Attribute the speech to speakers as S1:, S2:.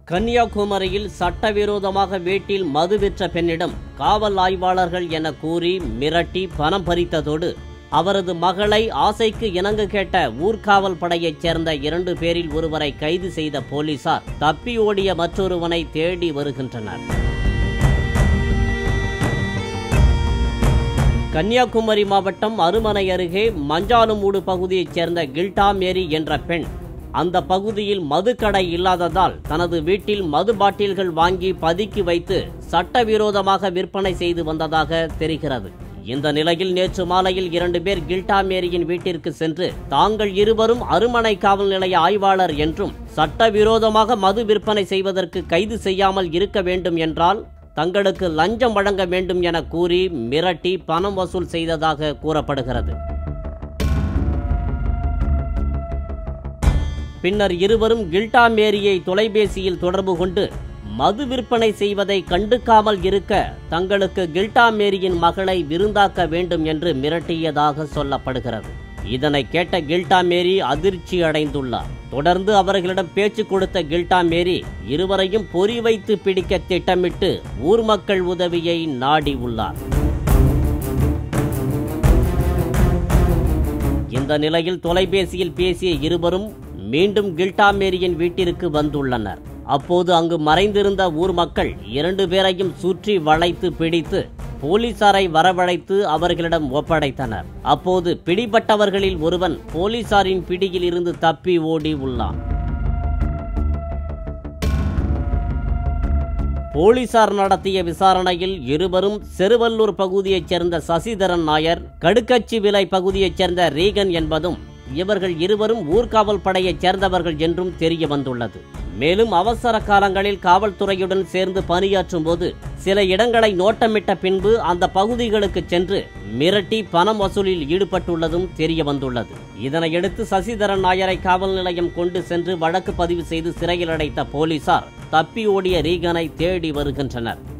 S1: கன்னியாகுமரியில் சட்டவிரோதமாக வீட்டில் மது விற்ற பெண்ணிடம் காவல் ஆய்வாளர்கள் என கூறி மிரட்டி பணம் பறித்ததோடு அவரது மகளை ஆசைக்கு இணங்க கேட்ட ஊர்காவல் படையைச் சேர்ந்த இரண்டு பேரில் ஒருவரை கைது செய்த போலீசார் தப்பி ஓடிய மற்றொருவனை தேடி வருகின்றனர் கன்னியாகுமரி மாவட்டம் அருமனை அருகே மஞ்சாலுமூடு பகுதியைச் சேர்ந்த கில்டா மேரி என்ற பெண் அந்த பகுதியில் மதுக்கடை இல்லாததால் தனது வீட்டில் மது பாட்டில்கள் வாங்கி பதுக்கி வைத்து சட்டவிரோதமாக விற்பனை செய்து வந்ததாக தெரிகிறது இந்த நிலையில் நேற்று மாலையில் இரண்டு பேர் கில்டா மேரியின் வீட்டிற்கு சென்று தாங்கள் இருவரும் அருமனை காவல் நிலைய ஆய்வாளர் என்றும் சட்டவிரோதமாக மது விற்பனை செய்வதற்கு கைது செய்யாமல் இருக்க வேண்டும் என்றால் தங்களுக்கு லஞ்சம் வழங்க வேண்டும் என கூறி மிரட்டி பணம் வசூல் செய்ததாக கூறப்படுகிறது பின்னர் இருவரும் கில்டா மேரியை தொலைபேசியில் தொடர்பு கொண்டு மது விற்பனை செய்வதை கண்டுக்காமல் இருக்க தங்களுக்கு கில்டா மேரியின் மகளை விருந்தாக்க வேண்டும் என்று மிரட்டியதாக சொல்லப்படுகிறது இதனை கேட்ட கில்டா மேரி அதிர்ச்சி அடைந்துள்ளார் தொடர்ந்து அவர்களிடம் பேச்சு கொடுத்த கில்டா மேரி இருவரையும் பொறி வைத்து பிடிக்க திட்டமிட்டு ஊர் மக்கள் உதவியை நாடி உள்ளார் இந்த நிலையில் தொலைபேசியில் பேசிய இருவரும் மீண்டும் கில்டா மேரியின் வீட்டிற்கு வந்துள்ளனர் அப்போது அங்கு மறைந்திருந்த ஊர் மக்கள் இரண்டு பேரையும் சுற்றி வளைத்து பிடித்து போலீசாரை வரவழைத்து அவர்களிடம் ஒப்படைத்தனர் அப்போது பிடிபட்டவர்களில் ஒருவன் போலீசாரின் பிடியில் இருந்து தப்பி ஓடி உள்ளான் போலீசார் நடத்திய விசாரணையில் இருவரும் செருவல்லூர் பகுதியைச் சேர்ந்த சசிதரன் நாயர் கடுக்கச்சி விலை பகுதியைச் சேர்ந்த ரீகன் என்பதும் இவர்கள் இருவரும் ஊர்காவல் படையைச் சேர்ந்தவர்கள் என்றும் தெரிய வந்துள்ளது மேலும் அவசர காலங்களில் காவல்துறையுடன் சேர்ந்து பணியாற்றும் போது சில இடங்களை நோட்டமிட்ட பின்பு அந்த பகுதிகளுக்கு சென்று மிரட்டி பணம் வசூலில் ஈடுபட்டுள்ளதும் தெரிய வந்துள்ளது இதனையடுத்து சசிதரன் நாயரை காவல் நிலையம் கொண்டு சென்று வழக்கு பதிவு செய்து சிறையில் அடைத்த போலீசார் தப்பி ஓடிய ரீகனை தேடி வருகின்றனர்